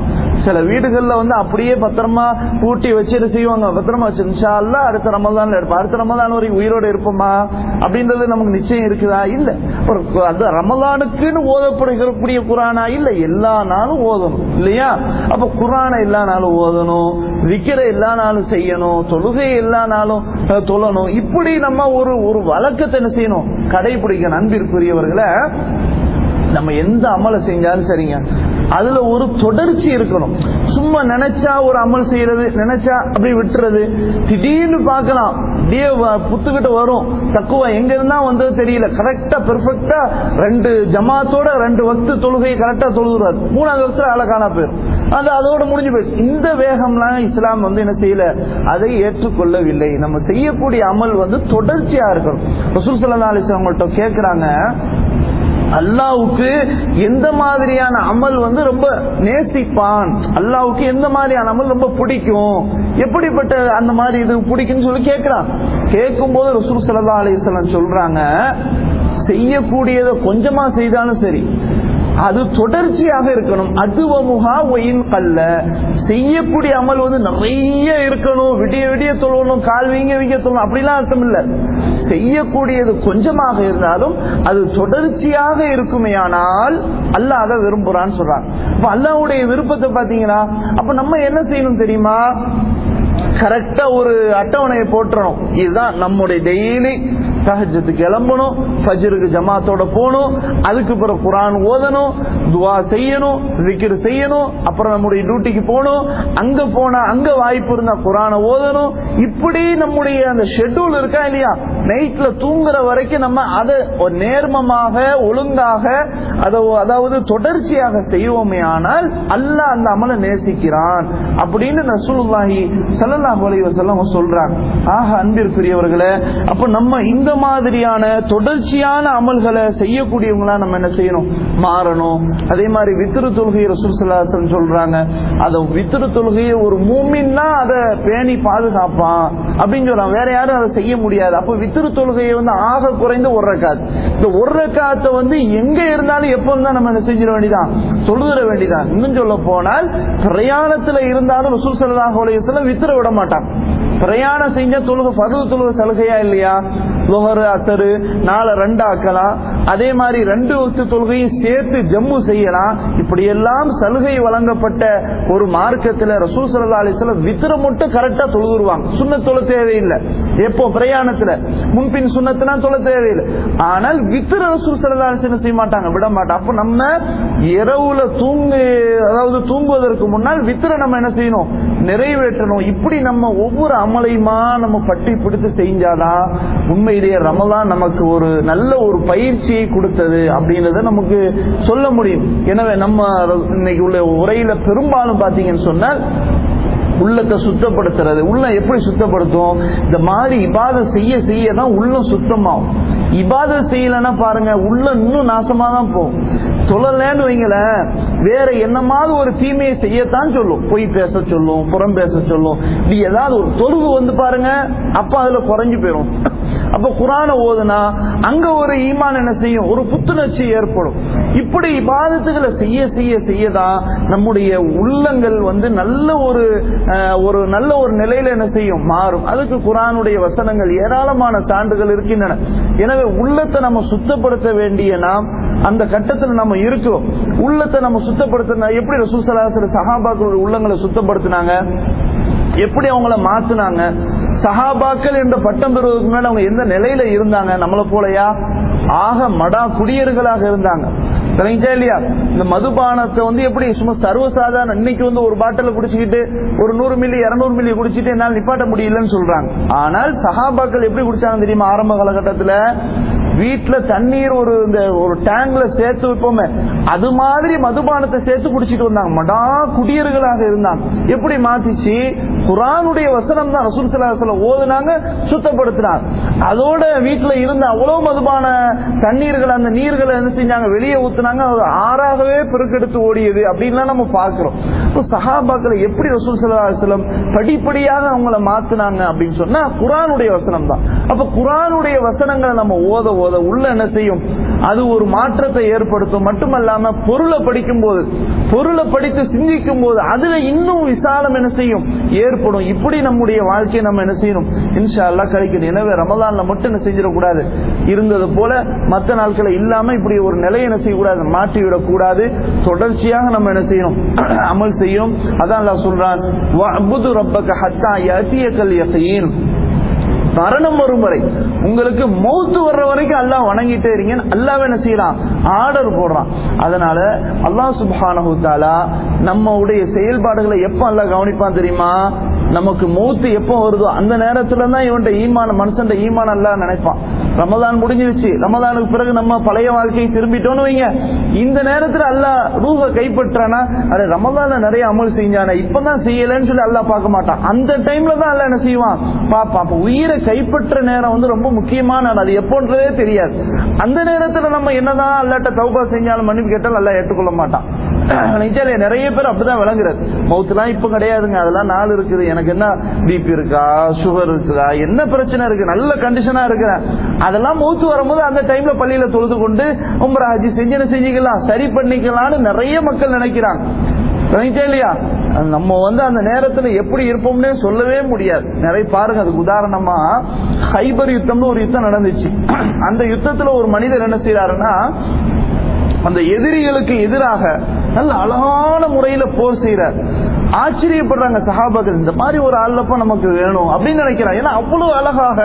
சில வீடுகள்ல வந்து அப்படியே பத்திரமா பூட்டி வச்சுட்டு செய்வாங்க பத்திரமா வச்சு இன்ஷா அல்லாஹ் அடுத்த ரமதான்ல இருப்போம் அடுத்த ரமதான் வரைக்கும் உயிரோட இருப்போமா அப்படின்றது நமக்கு நிச்சயம் இருக்குதா இல்ல ஒரு கு- அது ரமலானுக்குன்னு ஓதப்படுகிறக்கூடிய குரானா இல்ல எல்லா நாளும் ஓதணும் இல்லையா அப்ப குரானை எல்லா நாளும் ஓதணும் விக்கிர எல்லா நாளும் செய்யணும் தொழுகை எல்லா நாளும் அஹ், தொழணும் இப்படி நம்ம ஒரு ஒரு வழக்கத்தை என்ன செய்யணும் கடைபிடிக்கணும் அன்பிற்குரியவர்களை நம்ம எந்த அமலை செஞ்சாலும் சரிங்க அதுல ஒரு தொடர்ச்சி இருக்கணும் சும்மா நினைச்சா ஒரு அமல் செய்யறது நினைச்சா அப்படியே விட்டுறது திடீர்னு பார்க்கலாம் அப்படியே வ- புத்துக்கிட்டு வரும் தக்குவா எங்க இருந்தா வந்தது தெரியல கரெக்டா பெர்ஃபெக்டா ரெண்டு ஜமாத்தோட ரெண்டு வக்து தொழுகையை கரெக்டா தொழுகிறார் மூணாவது வக்து ஆள காணா போயிரும் அது அதோட முடிஞ்சு போயிடுச்சு இந்த வேகம்லாம் இஸ்லாம் வந்து என்ன செய்யல அதை ஏற்றுக்கொள்ளவில்லை நம்ம செய்யக்கூடிய அமல் வந்து தொடர்ச்சியா இருக்கணும் ரசூல் சல்லா அலிஸ்லாம் அவங்கள்ட்ட கேட்கிறாங்க அல்லாவுக்கு எந்த மாதிரியான அமல் வந்து ரொம்ப நேசிப்பான் அல்லாவுக்கு எந்த மாதிரியான அமல் ரொம்ப பிடிக்கும் எப்படிப்பட்ட அந்த மாதிரி இது பிடிக்கும்னு சொல்லி கேட்கிறான் கேட்கும் போது ரசூல் சல்லா அலிஸ்லாம் சொல்றாங்க செய்யக்கூடியதை கொஞ்சமா செய்தாலும் சரி அது தொடர்ச்சியாக இருக்கணும் அதுவமுகா ஒயின் கல்ல செய்யக்கூடிய அமல் வந்து நிறைய இருக்கணும் விடிய விடிய தொழணும் கால் வீங்க வீங்க தொழணும் அப்படிலாம் அர்த்தம் இல்ல செய்யக்கூடியது கொஞ்சமாக இருந்தாலும் அது தொடர்ச்சியாக இருக்குமேயானால் அல்லாஹ் அதை விரும்புறான்னு சொல்றாங்க அப்ப அல்லாஹ்வுடைய விருப்பத்தை பாத்தீங்கன்னா அப்ப நம்ம என்ன செய்யணும் தெரியுமா கரெக்டா ஒரு அட்டவணையை போட்டுறணும் இதுதான் நம்முடைய டெய்லி தஹஜத்துக்கு கிளம்பணும் ஃபஜ்ருக்கு ஜமாத்தோட போகணும் அதுக்கு பிறகு குரான் ஓதணும் துவா செய்யணும் விக்கிர் செய்யணும் அப்புறம் நம்முடைய டியூட்டிக்கு போகணும் அங்க போனா அங்க வாய்ப்பு இருந்தா குரானை ஓதணும் இப்படி நம்முடைய அந்த ஷெட்யூல் இருக்கா இல்லையா நைட்ல தூங்குற வரைக்கும் நம்ம அதை ஒரு நேர்மமாக ஒழுங்காக அதை அதாவது தொடர்ச்சியாக செய்வோமே ஆனால் அல்லாஹ் அந்த அமலை நேசிக்கிறான் அப்படின்னு ரசூலுல்லாஹி ஸல்லல்லாஹு அலைஹி வஸல்லம் சொல்றாங்க ஆக அன்பிற்குரியவர்களே அப்ப நம்ம இந்த மாதிரியான தொடர்ச்சியான அமல்களை செய்யக்கூடியவங்களா நம்ம என்ன செய்யணும் மாறணும் அதே மாதிரி வித்திரு தொழுகை ரசூல் ஸல்லல்லாஹு அலைஹி வஸல்லம் சொல்றாங்க அத வித்திரு தொழுகையை ஒரு மூமின்னா அதை பேணி பாதுகாப்பான் அப்படின்னு சொல்றாங்க வேற யாரும் அதை செய்ய முடியாது அப்ப வித்திரு தொழுகையை வந்து ஆக குறைந்த ஒரு ரக்காத் இந்த ஒரு ரக்காத்தை வந்து எங்க இருந்தாலும் எப்ப இருந்தா நம்ம என்ன செஞ்சிட வேண்டியதான் தொழுதுற வேண்டியதான் இன்னும் சொல்ல போனால் பிரயாணத்துல இருந்தாலும் ரசூல் ஸல்லல்லாஹு அலைஹி வஸல்லம் வித்திர விட மாட்டாங்க பிரயாணம் செஞ்ச தொழுக பருவ தொழுக சலுகையா இல்லையா லொஹரு அசரு நாளை ரெண்டு ஆக்கலாம் அதே மாதிரி ரெண்டு வக்து தொழுகையும் சேர்த்து ஜம்மு செய்யலாம் இப்படி எல்லாம் சலுகை வழங்கப்பட்ட ஒரு மார்க்கத்துல ரசூல் ஸல்லல்லாஹு அலைஹி வஸல்லம் வித்திர மட்டும் கரெக்டா தொழுதுருவாங்க சுண்ண தொழ தேவையில்லை எப்போ பிரயாணத்துல முன்பின் சுண்ணத்துனா தொழ தேவையில்லை ஆனால் வித்திர ரசூல் ஸல்லல்லாஹு அலைஹி வஸல்லம் செய்ய மாட்டாங்க விட மாட்டாங்க அப்ப நம்ம இரவுல தூங்கு அதாவது தூங்குவதற்கு முன்னால் வித்திர நம்ம என்ன செய்யணும் நிறைவேற்றணும் இப்படி நம்ம ஒவ்வொரு அமலையுமா நம்ம பட்டி பிடித்து செஞ்சாதான் உண்மையிலேயே ரமலான் நமக்கு ஒரு நல்ல ஒரு பயிற்சியை கொடுத்தது அப்படின்றத நமக்கு சொல்ல முடியும் எனவே நம்ம இன்னைக்கு உள்ள உரையில பெரும்பாலும் பாத்தீங்கன்னு சொன்னால் உள்ளத்தை சுத்தப்படுத்துறது உள்ளம் எப்படி சுத்தப்படுத்தும் இந்த மாதிரி இபாதம் செய்ய செய்ய தான் உள்ளம் சுத்தமாகும் இபாதம் செய்யலன்னா பாருங்க உள்ளம் இன்னும் நாசமா தான் போகும் சொல்லலன்னு வைங்களேன் வேற என்னமாவது ஒரு தீமையை செய்யத்தான் சொல்லும் பொய் பேச சொல்லும் புறம் பேச சொல்லும் இப்படி ஏதாவது ஒரு தொழுவு வந்து பாருங்க அப்ப அதுல குறைஞ்சு போயிடும் அப்ப குரான ஓதுனா அங்க ஒரு ஈமான் என்ன செய்யும் ஒரு புத்துணர்ச்சி ஏற்படும் இப்படி இபாதத்துகளை செய்ய செய்ய செய்யதான் நம்முடைய உள்ளங்கள் வந்து நல்ல ஒரு அஹ், ஒரு நல்ல ஒரு நிலையில என்ன செய்யும் மாறும் அதுக்கு குரானுடைய வசனங்கள் ஏராளமான சான்றுகள் இருக்கின்றன எனவே உள்ளத்தை நம்ம சுத்தப்படுத்த வேண்டிய நாம் அந்த கட்டத்தில் நம்ம இருக்கிறோம் உள்ளத்தை நம்ம சுத்தப்படுத்தினா எப்படி ரசூசலாசர சஹாபாக்களுடைய உள்ளங்களை சுத்தப்படுத்தினாங்க எப்படி அவங்கள மாத்துனாங்க சஹாபாக்கள் என்ற பட்டம் பெறுவதற்கு முன்னாடி அவங்க எந்த நிலையில இருந்தாங்க நம்மளை போலயா ஆக மடா குடியர்களாக இருந்தாங்க சரிங்களா இல்லையா இந்த மதுபானத்தை வந்து எப்படி சும்மா சர்வசாதாரண இன்னைக்கு வந்து ஒரு பாட்டில் குடிச்சுக்கிட்டு ஒரு நூறு மில்லி இருநூறு மில்லி குடிச்சிட்டு என்னால் நிப்பாட்ட முடியலன்னு சொல்றாங்க ஆனால் சஹாபாக்கள் எப்படி குடிச்சாங்க தெரியுமா ஆரம்ப காலகட்டத்துல வீட்டுல தண்ணீர் ஒரு இந்த ஒரு டேங்க்ல சேர்த்து வைப்போமே அது மாதிரி மதுபானத்தை சேர்த்து குடிச்சிட்டு வந்தாங்க மடா குடியர்களாக இருந்தாங்க எப்படி மாத்திச்சு குரானுடைய வசனம் தான் ரசூல் சலாஹல ஓதுனாங்க சுத்தப்படுத்தினாங்க அதோட வீட்டுல இருந்த அவ்வளவு மதுபான தண்ணீர்கள் அந்த நீர்களை என்ன செஞ்சாங்க வெளியே ஊத்துனாங்க அது ஆறாகவே பெருக்கெடுத்து ஓடியது அப்படின்லாம் நம்ம பாக்குறோம் இப்போ சஹாபாக்களை எப்படி ரசூல் சலாஹலம் படிப்படியாக அவங்கள மாத்துனாங்க அப்படின்னு சொன்னா குரானுடைய வசனம் தான் அப்ப குரானுடைய வசனங்களை நம்ம ஓத ஓத உள்ள என்ன செய்யும் அது ஒரு மாற்றத்தை ஏற்படுத்தும் மட்டுமல்லாம பொருளை படிக்கும் போது பொருளை படித்து சிந்திக்கும் போது அதுல இன்னும் விசாலம் என்ன செய்யும் ஏற்படும் இப்படி நம்முடைய வாழ்க்கையை நம்ம என்ன செய்யணும் இன்ஷா அல்லா கழிக்கணும் எனவே ரமதான்ல மட்டும் என்ன செஞ்சிடக்கூடாது இருந்தது போல மற்ற நாட்களை இல்லாம இப்படி ஒரு நிலையை என்ன செய்யக்கூடாது மாற்றி விடக்கூடாது தொடர்ச்சியாக நம்ம என்ன செய்யணும் அமல் செய்யணும் அதான் அல்லாஹ் சொல்றான் வஅபுது ரப்பக ஹத்தா யஅதியக்கல் யகீன் மரணம் வரும் வரை உங்களுக்கு மௌத்து வர்ற வரைக்கும் அல்லாஹ் வணங்கிட்டே இருங்க அல்லாஹ் என்ன செய்யறான் ஆர்டர் போடுறான் அதனால அல்லாஹ் சுப்ஹானஹு தஆலா நம்மளுடைய செயல்பாடுகளை எப்ப அல்லாஹ் கவனிப்பான் தெரியுமா நமக்கு மௌத்து எப்போ வருதோ அந்த நேரத்துல தான் இவன்ட ஈமான மனுஷன் ஈமான் அல்லாஹ் நினைப்பான் ரமதான் முடிஞ்சிருச்சு ரமதானுக்கு பிறகு நம்ம பழைய வாழ்க்கையை திரும்பிட்டோம்னு வைங்க இந்த நேரத்துல அல்லாஹ் ரூஹ கைப்பற்றானா அरे ரமதான்ல நிறைய அமல் செஞ்சானே இப்பதான் செய்யலன்னு சொல்லி அல்லாஹ் பார்க்க மாட்டான் அந்த டைம்ல தான் அல்லாஹ் என்ன செய்வான் பாப்பான் அப்ப உயிரை கைப்பற்ற நேரம் வந்து ரொம்ப முக்கியமான நேரம். அது எப்போன்றதே தெரியாது அந்த நேரத்துல நம்ம என்னதான் அல்லாட்ட தௌபா செஞ்சாலும் மன்னிப்பு கேட்டாலும் அல்லாஹ் ஏற்றுக்கொள்ள மாட்டான் நிஜாலே நிறைய பேர் அப்படிதான் விளங்குறது மவுத்துலாம் இப்ப கிடையாதுங்க அதெல்லாம் நாள் இருக்குது எனக்கு என்ன பிபி இருக்கா சுகர் இருக்குதா என்ன பிரச்சனை இருக்கு நல்ல கண்டிஷனா இருக்கிறேன் அதெல்லாம் மவுத்து வரும்போது அந்த டைம்ல பள்ளியில தொழுது கொண்டு உம்ரா ஹஜ்ஜி செஞ்சு என்ன செஞ்சுக்கலாம் சரி பண்ணிக்கலாம்னு நிறைய மக்கள் நினைக்கிறாங்க நினைச்சா இல்லையா நம்ம வந்து அந்த நேரத்துல எப்படி இருப்போம்னே சொல்லவே முடியாது நிறைய பாருங்க அதுக்கு உதாரணமா ஹைபர் யுத்தம்னு ஒரு யுத்தம் நடந்துச்சு அந்த யுத்தத்துல ஒரு மனிதர் என்ன செய்யறாருன்னா அந்த எதிரிகளுக்கு எதிராக நல்ல அழகான முறையில போர் செய்யறார் ஆச்சரியப்படுறாங்க சகாபாக்கள் இந்த மாதிரி ஒரு ஆள்லப்ப நமக்கு வேணும் அப்படின்னு நினைக்கிறான் ஏன்னா அவ்வளவு அழகாக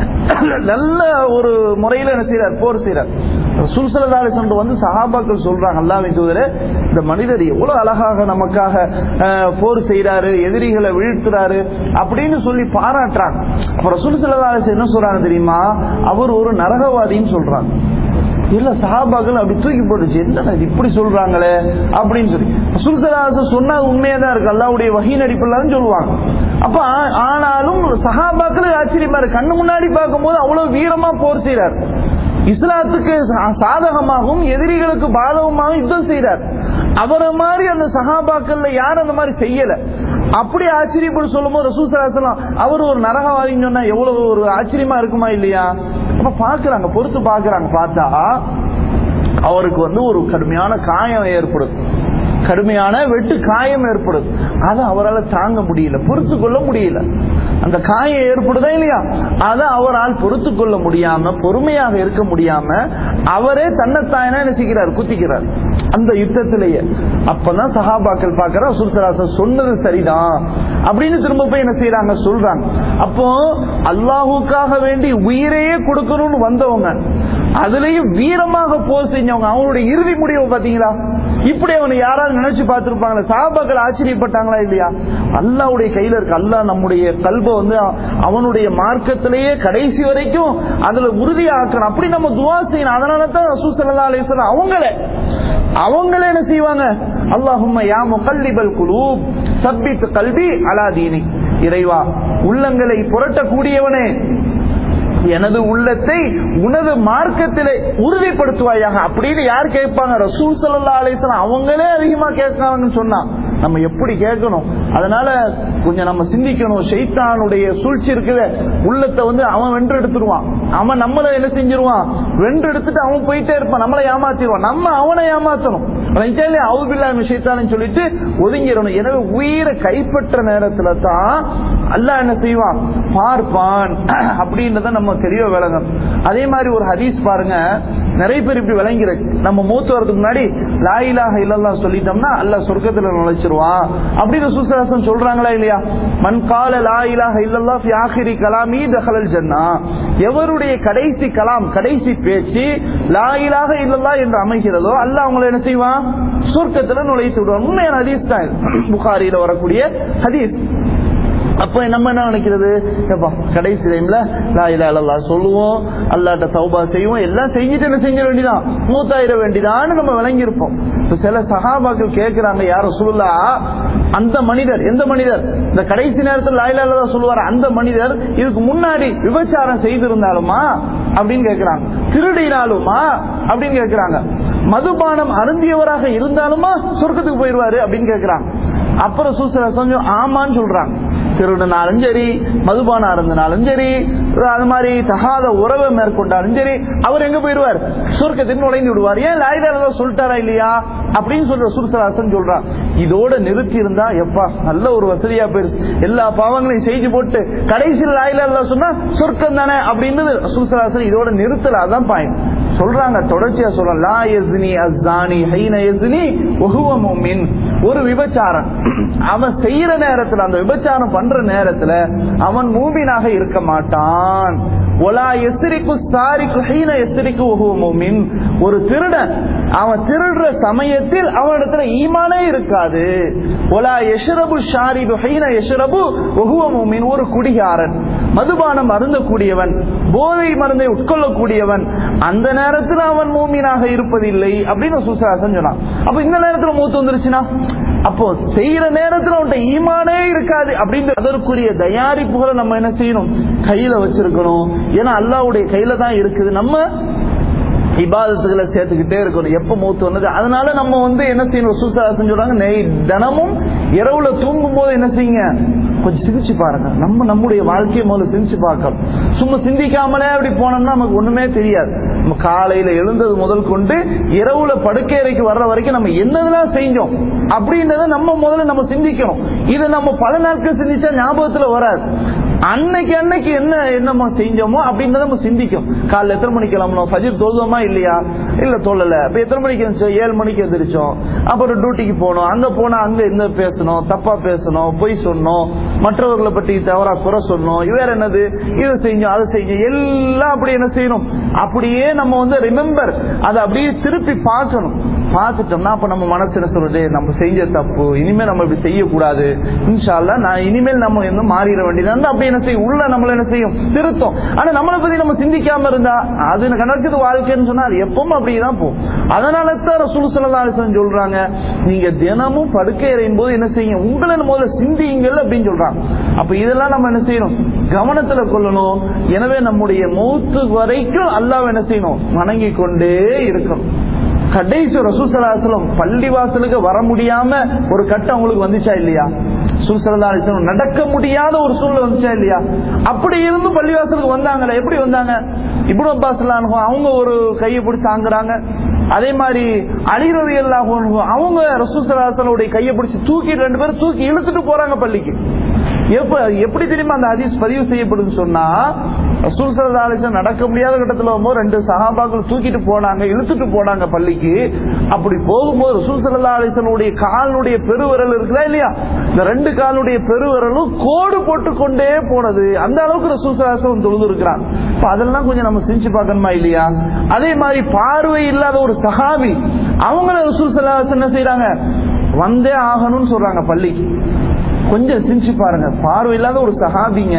நல்ல ஒரு முறையில என்ன செய்யறார் போர் செய்யறார் சுல்சலதாரி சென்று வந்து சகாபாக்கள் சொல்றாங்க அல்லாவின் தூதரே இந்த மனிதர் எவ்வளவு அழகாக நமக்காக அஹ், போர் செய்யறாரு எதிரிகளை வீழ்த்துறாரு அப்படின்னு சொல்லி பாராட்டுறாங்க அப்புறம் சுல்சலதாரி என்ன சொல்றாங்க தெரியுமா அவர் ஒரு நரகவாதின்னு சொல்றாங்க இல்ல சஹாபாக்கள் அப்படி தூக்கி போட்டுச்சு என்ன இது இப்படி சொல்றாங்களே அப்படின்னு சொல்லி சுல்சலாச சொன்னா உண்மையா தான் இருக்கு அல்லாவுடைய வகை நடிப்பில்லாம் சொல்லுவாங்க அப்ப ஆ- ஆனாலும் சஹாபாக்கள் ஆச்சரியமா இருக்கு கண்ணு முன்னாடி பார்க்கும்போது அவ்வளவு வீரமா போர் செய்யறார் இஸ்லாத்துக்கு சா- சாதகமாகவும் எதிரிகளுக்கு பாதகமாகவும் யுத்தம் செய்யறார் அவரை மாதிரி அந்த சஹாபாக்கள்ல யாரும் அந்த மாதிரி செய்யல அப்படி ஆச்சரியப்பட்டு சொல்லும்போது ரசூசலாசலாம் அவர் ஒரு நரகவாதின்னு சொன்னா எவ்வளவு ஒரு ஆச்சரியமா இருக்குமா இல்லையா அப்ப பாக்குறாங்க பொறுத்து பாக்குறாங்க பார்த்தா அவருக்கு வந்து ஒரு கடுமையான காயம் ஏற்படுது கடுமையான வெட்டு காயம் ஏற்படுது அதை அவரால் தாங்க முடியல பொறுத்து கொள்ள முடியல அந்த காயம் ஏற்படுதா இல்லையா அதை அவரால் பொறுத்து கொள்ள முடியாம பொறுமையாக இருக்க முடியாம அவரே தன்னைத்தாயனா நினைச்சுக்கிறார் குத்திக்கிறார் அந்த யுத்தத்திலேயே அப்பதான் சஹாபாக்கள் பாக்குற சுல்சராசன் சொன்னது சரிதான் அப்படின்னு திரும்ப போய் என்ன செய்யறாங்க சொல்றாங்க அப்போ அல்லாஹுக்காக வேண்டி உயிரையே கொடுக்கணும்னு வந்தவங்க அதுலயும் வீரமாக போர் செஞ்சவங்க அவங்களுடைய இறுதி முடிவை பாத்தீங்களா இப்படி அவனை யாராவது நினைச்சு பார்த்திருப்பாங்களா சாபாக்கள் ஆச்சரியப்பட்டாங்களா இல்லையா அல்லாவுடைய கையில இருக்கு அல்லாஹ் நம்முடைய கல்ப வந்து அவனுடைய மார்க்கத்திலேயே கடைசி வரைக்கும் அதுல உறுதியாக்கணும் அப்படி நம்ம துவா செய்யணும் அதனால தான் ரசூல் ஸல்லல்லாஹு அலைஹி வஸல்லம் அவங்களே அவங்களே என்ன செய்வாங்க அல்லாஹும்ம யா முகல்லிபல் குலூப் சப்பித் கல்வி அலா தீனி இறைவா உள்ளங்களை புரட்டக்கூடியவனே எனது உள்ளத்தை உனது மார்க்கத்திலே உறுதிப்படுத்துவாயாக அப்படின்னு யார் கேட்பாங்க ரசூல் சல்லா அலிஸ்லாம் அவங்களே அதிகமா கேட்காங்கன்னு சொன்னா நம்ம எப்படி கேட்கணும் அதனால கொஞ்சம் நம்ம சிந்திக்கணும் ஷைத்தானுடைய சூழ்ச்சி இருக்குது உள்ளத்தை வந்து அவன் வென்று எடுத்துருவான் அவன் நம்மள என்ன செஞ்சிருவான் வென்று எடுத்துட்டு அவன் போயிட்டே இருப்பான் நம்மளை ஏமாத்திடுவான் நம்ம அவனை ஏமாத்தணும் அவுபில்லாம ஷைத்தான்னு சொல்லிட்டு ஒதுங்கிடணும் எனவே உயிரை கைப்பற்ற நேரத்துல தான் அல்லாஹ் என்ன செய்வான் பார்ப்பான் அப்படின்றத நம்ம தெளிவா விளங்கணும் அதே மாதிரி ஒரு ஹதீஸ் பாருங்க நிறைய பேர் இப்படி விளங்கிறது நம்ம மூத்து வரதுக்கு முன்னாடி லாயிலாக இல்லல்லாம் சொல்லிட்டோம்னா அல்லாஹ் சொர்க்கத்துல நுழைச்சிருவான் அப்படின்னு சுசராசன் சொல்றாங்களா இல்லையா மண் கால லாயிலாக இல்லல்லா ஃபி ஆஹிரி கலாமி தஹலல் ஜன்னா எவருடைய கடைசி கலாம் கடைசி பேச்சு லாயிலாக இல்லல்லா என்று அமைகிறதோ அல்லாஹ் அவங்களை என்ன செய்வான் சொர்க்கத்துல நுழைத்து விடுவான் உண்மையான ஹதீஸ் தான் இது. புகாரியில வரக்கூடிய ஹதீஸ் அப்ப நம்ம என்ன நினைக்கிறது ஏப்பா கடைசி டைம்ல லா இலா இல்லல்லா சொல்லுவோம் அல்லாட்ட தௌபா செய்வோம் எல்லாம் செஞ்சுட்டு என்ன செஞ்சிட வேண்டியதான் மூத்தாயிர வேண்டியதான்னு நம்ம விளங்கியிருப்போம் இப்ப சில சகாபாக்கள் கேட்கிறாங்க யார சொல்லா அந்த மனிதர் எந்த மனிதர் இந்த கடைசி நேரத்தில் லாயிலா இல்லதா சொல்லுவார் அந்த மனிதர் இதுக்கு முன்னாடி விபச்சாரம் செய்திருந்தாலுமா அப்படின்னு கேட்கிறாங்க திருடினாலுமா அப்படின்னு கேட்கிறாங்க மதுபானம் அருந்தியவராக இருந்தாலுமா சொர்க்கத்துக்கு போயிருவாரு அப்படின்னு கேட்கிறாங்க அப்புறம் சூசர கொஞ்சம் ஆமான்னு சொல்றாங்க திருடினாலும் சரி மதுபானம் அருந்தினாலும் சரி அது மாதிரி தகாத உறவை மேற்கொண்டாலும் சரி அவர் எங்க போயிடுவார் சொர்க்கத்தின் நுழைந்து விடுவார் ஏன் லாயிலா சொல்லிட்டாரா இல்லையா அப்படின்னு சொல்ற சுருசராசன் சொல்றான் இதோட நிறுத்தி இருந்தா எப்பா நல்ல ஒரு வசதியா போயிருச்சு எல்லா பாவங்களையும் செய்து போட்டு கடைசியில் லாயிலா சொன்னா சொர்க்கம் தானே அப்படின்னு சுருசராசன் இதோட நிறுத்தல அதான் பாயிண்ட் சொல்றாங்க தொடர்ச்சியா சொல்றாங்க லா யஸ்னி அஸ்ஸானி ஹைன யஸ்னி வஹுவ முஃமின் ஒரு விபச்சாரன் அவன் செய்யற நேரத்துல அந்த விபச்சாரம் பண்ற நேரத்துல அவன் மூமினாக இருக்க மாட்டான் ஒலா எஸ்ரிக்கு சாரிக்கு ஹீன எஸ்ரிக்கு வஹுவ முஃமின் ஒரு திருடன் அவன் திருடுற சமயத்தில் அவனிடத்துல ஈமானே இருக்காது ஒலா யஷ்ரபு ஷாரிபு ஹீன யஷ்ரபு வஹுவ முஃமின் ஒரு குடிகாரன் மதுபானம் அருந்தக்கூடியவன் போதை மருந்தை உட்கொள்ளக்கூடியவன் அந்த நேரத்தில் அவன் மூமினாக இருப்பதில்லை அப்படின்னு சுசாசன் சொன்னான் அப்ப இந்த நேரத்தில் மூத்து வந்துருச்சுன்னா அப்போ செய்யற நேரத்தில் அவன்கிட்ட ஈமானே இருக்காது அப்படின்னு அதற்குரிய தயாரிப்புகளை நம்ம என்ன செய்யணும் கையில வச்சிருக்கணும் ஏன்னா அல்லாவுடைய கையில தான் இருக்குது நம்ம இபாதத்துகளை சேர்த்துக்கிட்டே இருக்கணும் எப்ப மூத்து வந்தது அதனால நம்ம வந்து என்ன செய்யணும் சுசாசன் சொல்றாங்க நெய் தினமும் இரவுல தூங்கும் போது என்ன செய்யுங்க கொஞ்சம் சிந்திச்சு பாருங்க நம்ம நம்முடைய வாழ்க்கையை முதல்ல சிந்திச்சு பார்க்கணும் சும்மா சிந்திக்காமலே அப்படி போனோம்னா நமக்கு ஒண்ணுமே தெரியாது நம்ம காலையில எழுந்தது முதல் கொண்டு இரவுல படுக்கை அறைக்கு வர்ற வரைக்கும் நம்ம என்னதெல்லாம் செஞ்சோம் அப்படின்றத நம்ம முதல்ல நம்ம சிந்திக்கணும் இதை நம்ம பல நாட்கள் சிந்திச்சா ஞாபகத்துல வராது அன்னைக்கு அன்னைக்கு என்ன என்னமோ செஞ்சோமோ அப்படின்னு நம்ம சிந்திக்கும் காலைல எத்தனை மணிக்கு கிளம்பணும் ஃபஜர் தொழுதோமா இல்லையா இல்ல தொழல அப்ப எத்தனை மணிக்கு எழுந்திரிச்சோம் ஏழு மணிக்கு எந்திரிச்சோம் அப்புறம் டியூட்டிக்கு போனோம் அங்க போனா அங்க என்ன பேசணும் தப்பா பேசணும் பொய் சொன்னோம் மற்றவர்களை பற்றி தவறா குறை சொன்னோம் வேற என்னது இதை செஞ்சோம் அதை செஞ்சோம் எல்லாம் அப்படி என்ன செய்யணும் அப்படியே நம்ம வந்து ரிமெம்பர் அதை அப்படியே திருப்பி பார்க்கணும் பார்த்துட்டோம்னா அப்ப நம்ம மனசு என்ன சொல்றது நம்ம செஞ்ச தப்பு இனிமேல் நம்ம இப்படி செய்யக்கூடாது இன்ஷால்லா நான் இனிமேல் நம்ம என்ன மாறிட வேண்டியது அப்படி என்ன செய்யும் உள்ள நம்மள என்ன செய்யும் திருத்தம் ஆனா நம்மளை பத்தி நம்ம சிந்திக்காம இருந்தா அது கணக்குது வாழ்க்கைன்னு சொன்னா அது எப்பவும் அப்படிதான் போகும் அதனால தான் ரசூல் சல்லாஹன் சொல்றாங்க நீங்க தினமும் படுக்கை அறையும் போது என்ன செய்யும் உங்களை முதல்ல சிந்தியுங்கள் அப்படின்னு சொல்றாங்க அப்ப இதெல்லாம் நம்ம என்ன செய்யணும் கவனத்துல கொள்ளணும் எனவே நம்முடைய மூத்து வரைக்கும் அல்லாஹ் என்ன செய்யணும் வணங்கி கொண்டே இருக்கணும் கடைசி ரசூசலாசலம் பள்ளி வாசலுக்கு வர முடியாம ஒரு கட்டம் உங்களுக்கு வந்துச்சா இல்லையா சுசலாசலம் நடக்க முடியாத ஒரு சூழ்நிலை வந்துச்சா இல்லையா அப்படி இருந்து பள்ளிவாசலுக்கு வந்தாங்களே எப்படி வந்தாங்க இப்னு அப்பாஸ் அவங்க ஒரு கையை பிடிச்சி தாங்குறாங்க அதே மாதிரி அலிரதி எல்லாம் அவங்க ரசூசலாசனுடைய கையை பிடிச்சி தூக்கி ரெண்டு பேரும் தூக்கி இழுத்துட்டு போறாங்க பள்ளிக்கு எப்ப எப்படி தெரியுமா அந்த ஹதீஸ் பதிவு செய்யப்படுது சொன்னா ரசூல் சல்லா அலிஸ்லாம் நடக்க முடியாத கட்டத்துல வரும்போது ரெண்டு சகாபாக்கள் தூக்கிட்டு போனாங்க இழுத்துட்டு போனாங்க பள்ளிக்கு அப்படி போகும்போது ரசூல் சல்லா அலிஸ்லனுடைய காலுடைய பெருவிரல் இருக்குதா இல்லையா இந்த ரெண்டு காலுடைய பெருவிரலும் கோடு போட்டு கொண்டே போனது அந்த அளவுக்கு ரசூல் சல்லாசலம் தொழுது இருக்கிறான் அதெல்லாம் கொஞ்சம் நம்ம செஞ்சு பார்க்கணுமா இல்லையா அதே மாதிரி பார்வை இல்லாத ஒரு சஹாபி அவங்கள ரசூல் சல்லா என்ன செய்யறாங்க வந்தே ஆகணும்னு சொல்றாங்க பள்ளிக்கு கொஞ்சம் சிந்திச்சு பாருங்க பார்வை இல்லாத ஒரு சஹாபிங்க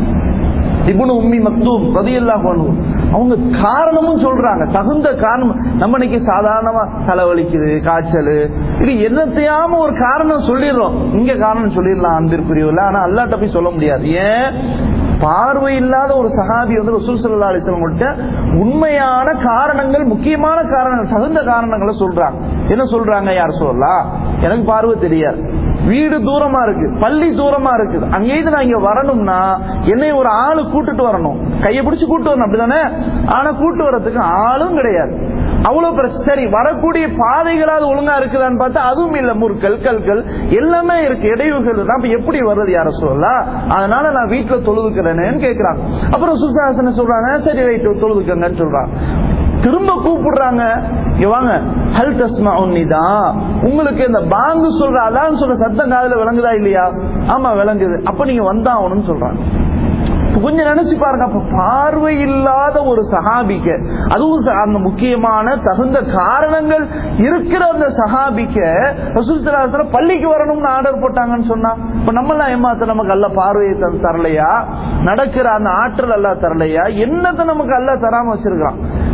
இபுனு உம்மி மக்தூம் ரதியல்லா பண்ணுவோம் அவங்க காரணமும் சொல்றாங்க தகுந்த காரணம் நம்ம இன்னைக்கு சாதாரணமா தலைவலிக்குது காய்ச்சல் இது என்னத்தையாம ஒரு காரணம் சொல்லிடுறோம் இங்க காரணம் சொல்லிடலாம் அன்பிற்குரியவில்லை ஆனா அல்லாட்ட போய் சொல்ல முடியாது ஏன் பார்வை இல்லாத ஒரு சகாபி வந்து ரசூல் சல்லா அலிஸ்லம்கிட்ட உண்மையான காரணங்கள் முக்கியமான காரணங்கள் தகுந்த காரணங்களை சொல்றாங்க என்ன சொல்றாங்க யார் சொல்லலாம் எனக்கு பார்வை தெரியாது வீடு தூரமா இருக்கு பள்ளி தூரமா இருக்குது அங்கேயிருந்து நான் இங்க வரணும்னா என்னை ஒரு ஆளு கூட்டுட்டு வரணும் கையை பிடிச்சு கூட்டு வரணும் அப்படிதானே ஆனா கூட்டு வரதுக்கு ஆளும் கிடையாது அவ்வளவு பிரச்சனை சரி வரக்கூடிய பாதைகளாவது ஒழுங்கா இருக்குதான்னு பார்த்தா அதுவும் இல்ல முற்கள் கல்கள் எல்லாமே இருக்கு இடைவுகள் தான் அப்ப எப்படி வர்றது யார சொல்லலாம் அதனால நான் வீட்டுல தொழுதுக்கிறேன்னு கேக்குறாங்க அப்புறம் சுசாசன சொல்றாங்க சரி ரைட்டு தொழுதுக்கங்கன்னு சொல்றாங்க திரும்ப கூப்பிடுறாங்க இங்க வாங்க ஹல் தஸ்மா உன்னிதான் உங்களுக்கு இந்த பாங்கு சொல்ற அதான் சொல்ற சத்தம் காதுல விளங்குதா இல்லையா ஆமா விளங்குது அப்ப நீங்க வந்தாகணும்னு சொல்றாங்க கொஞ்சம் நினைச்சு பாருங்க அப்ப பார்வை இல்லாத ஒரு சஹாபிக்க அதுவும் அந்த முக்கியமான தகுந்த காரணங்கள் இருக்கிற அந்த சஹாபிக்க ரசூல் பள்ளிக்கு வரணும்னு ஆர்டர் போட்டாங்கன்னு சொன்னா இப்ப நம்ம எல்லாம் ஏமாத்த நமக்கு அல்ல பார்வையை தரலையா நடக்கிற அந்த ஆற்றல் அல்ல தரலையா என்னத்தை நமக்கு அல்ல தராம வச்சிருக்கான்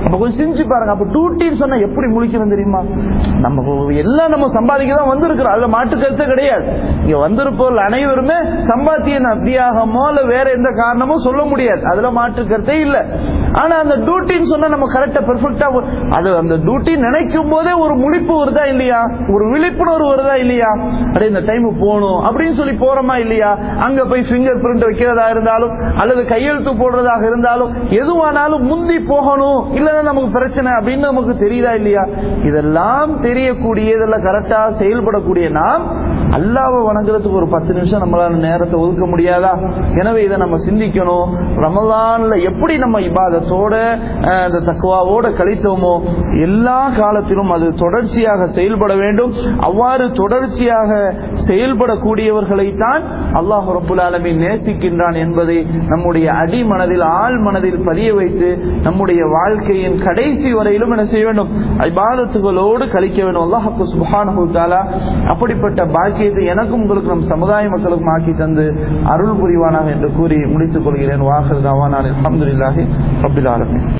அப்ப கொஞ்சம் சிந்திச்சு பாருங்க அப்ப டியூட்டின்னு சொன்னா எப்படி முழிக்கணும் தெரியுமா நம்ம எல்லாம் நம்ம சம்பாதிக்க தான் வந்திருக்கிறோம் அதுல மாட்டு கருத்து கிடையாது இங்க வந்திருப்போர் அனைவருமே சம்பாத்தியம் அப்படியாகமோ இல்ல வேற எந்த காரணமும் சொல்ல முடியாது அதுல மாற்று கருத்தே இல்ல ஆனா அந்த டியூட்டின்னு சொன்னா நம்ம கரெக்டா பெர்ஃபெக்டா அது அந்த டியூட்டி நினைக்கும் போதே ஒரு முழிப்பு வருதா இல்லையா ஒரு விழிப்புணர்வு வருதா இல்லையா அடே இந்த டைம் போகணும் அப்படின்னு சொல்லி போறோமா இல்லையா அங்க போய் ஃபிங்கர் பிரிண்ட் வைக்கிறதா இருந்தாலும் அல்லது கையெழுத்து போடுறதாக இருந்தாலும் எதுவானாலும் முந்தி போகணும் இல்லன்னா நமக்கு பிரச்சனை அப்படின்னு நமக்கு தெரியுதா இல்லையா இதெல்லாம் தெரியக்கூடிய இதெல்லாம் கரெக்டா செயல்படக்கூடிய நாம் அல்லாவை வணங்குறதுக்கு ஒரு பத்து நிமிஷம் நம்மளால நேரத்தை ஒதுக்க முடியாதா எனவே இதை நம்ம சிந்திக்கணும் ரமலான்ல எப்படி நம்ம இபாதத்தோட அஹ், இந்த தக்குவாவோட கழித்தோமோ எல்லா காலத்திலும் அது தொடர்ச்சியாக செயல்பட வேண்டும் அவ்வாறு தொடர்ச்சியாக செயல்படக்கூடியவர்களைத்தான் அல்லாஹ் ரபுல் ஆலமீன் நேசிக்கின்றான் என்பதை நம்முடைய அடி மனதில் ஆழ் மனதில் பதிய வைத்து நம்முடைய வாழ்க்கையின் கடைசி வரையிலும் என்ன செய்ய வேண்டும் இபாதத்துகளோடு கழிக்க வேண்டும் அல்லாஹு சுப்ஹானஹு தஆலா அப்படிப்பட்ட பாக்கியத்தை எனக்கும் உங்களுக்கு நம் சமுதாய மக்களுக்கும் ஆக்கி தந்து அருள் புரிவானாக என்று கூறி முடித்துக் கொள்கிறேன் வாஹர் தாவான் அல்ஹம்துலில்லாஹி ரப்பில் ஆலமீன்